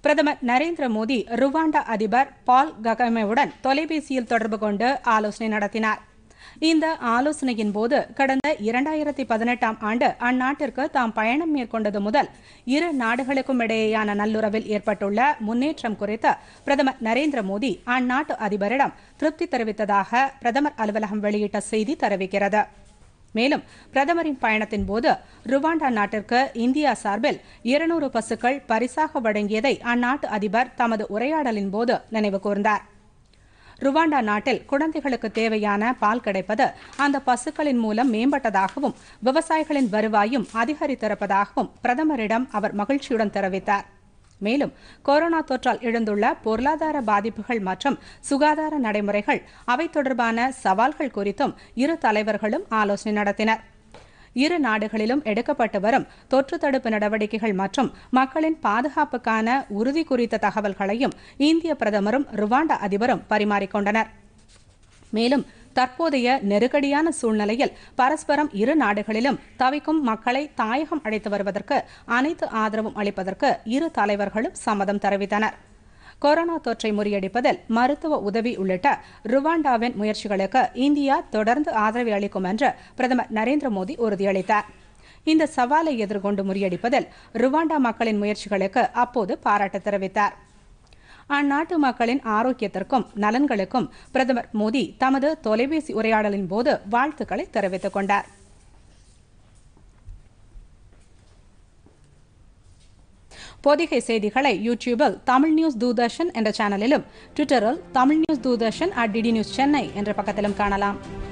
பிரதமர் நரேந்திர மோடி ருவாண்டா அதிபர் பால் ககமேவுடன் தொலைபேசியில் தொடர்பு கொண்டு ஆலோசனை நடத்தினார் இந்த ஆலோசனையின் போது கடந்த இரண்டாயிரத்தி பதினெட்டாம் ஆண்டு அந்நாட்டிற்கு தாம் பயணம் மேற்கொண்டது முதல் இரு நாடுகளுக்கும் இடையேயான நல்லுறவில் ஏற்பட்டுள்ள முன்னேற்றம் குறித்து பிரதமர் நரேந்திர மோடி அந்நாட்டு அதிபரிடம் திருப்தி தெரிவித்ததாக பிரதமர் அலுவலகம் வெளியிட்ட செய்தி தெரிவிக்கிறது மேலும் பிரதமரின் பயணத்தின் போது ருவாண்டா நாட்டிற்கு இந்தியா சார்பில் இருநூறு பசுக்கள் பரிசாக வழங்கியதை அந்நாட்டு அதிபர் தமது உரையாடலின் போது நினைவு கூர்ந்தார் ருவாண்டா நாட்டில் குழந்தைகளுக்கு தேவையான பால் கிடைப்பது அந்த பசுக்களின் மூலம் மேம்பட்டதாகவும் விவசாயிகளின் வருவாயும் அதிகரித்திருப்பதாகவும் பிரதமரிடம் அவர் மகிழ்ச்சியுடன் தெரிவித்தார் மேலும் கொரோனா தொற்றால் எழுந்துள்ள பொருளாதார பாதிப்புகள் மற்றும் சுகாதார நடைமுறைகள் அவை தொடர்பான சவால்கள் குறித்தும் இரு தலைவர்களும் ஆலோசனை நடத்தினர் இரு நாடுகளிலும் எடுக்கப்பட்டு வரும் தொற்று தடுப்பு நடவடிக்கைகள் மற்றும் மக்களின் பாதுகாப்புக்கான உறுதி குறித்த தகவல்களையும் இந்திய பிரதமரும் ருவாண்டா அதிபரும் பரிமாறிக்கொண்டனர் மேலும் தற்போதைய நெருக்கடியான சூழ்நிலையில் பரஸ்பரம் இரு நாடுகளிலும் தவிக்கும் மக்களை தாயகம் அழைத்து வருவதற்கு அனைத்து ஆதரவும் அளிப்பதற்கு இரு தலைவர்களும் சம்மதம் தெரிவித்தனர் கொரோனா தொற்றை முறியடிப்பதில் மருத்துவ உதவி உள்ளிட்ட ருவாண்டாவின் முயற்சிகளுக்கு இந்தியா தொடர்ந்து ஆதரவு அளிக்கும் என்று பிரதமர் நரேந்திர மோடி உறுதியளித்தார் இந்த சவாலை எதிர்கொண்டு முறியடிப்பதில் ருவாண்டா மக்களின் முயற்சிகளுக்கு அப்போது பாராட்டு தெரிவித்தார் அந்நாட்டு மக்களின் ஆரோக்கியத்திற்கும் நலன்களுக்கும் பிரதமர் மோடி தமது தொலைபேசி உரையாடலின் போது வாழ்த்துக்களை தெரிவித்துக் கொண்டார் பொதிகை செய்திகளை யூடியூபில் தமிழ் நியூஸ் தூர்தர்ஷன் என்ற சேனலிலும் ட்விட்டரில் Tamil news Doordarshan at DD news Chennai என்ற பக்கத்திலும் காணலாம்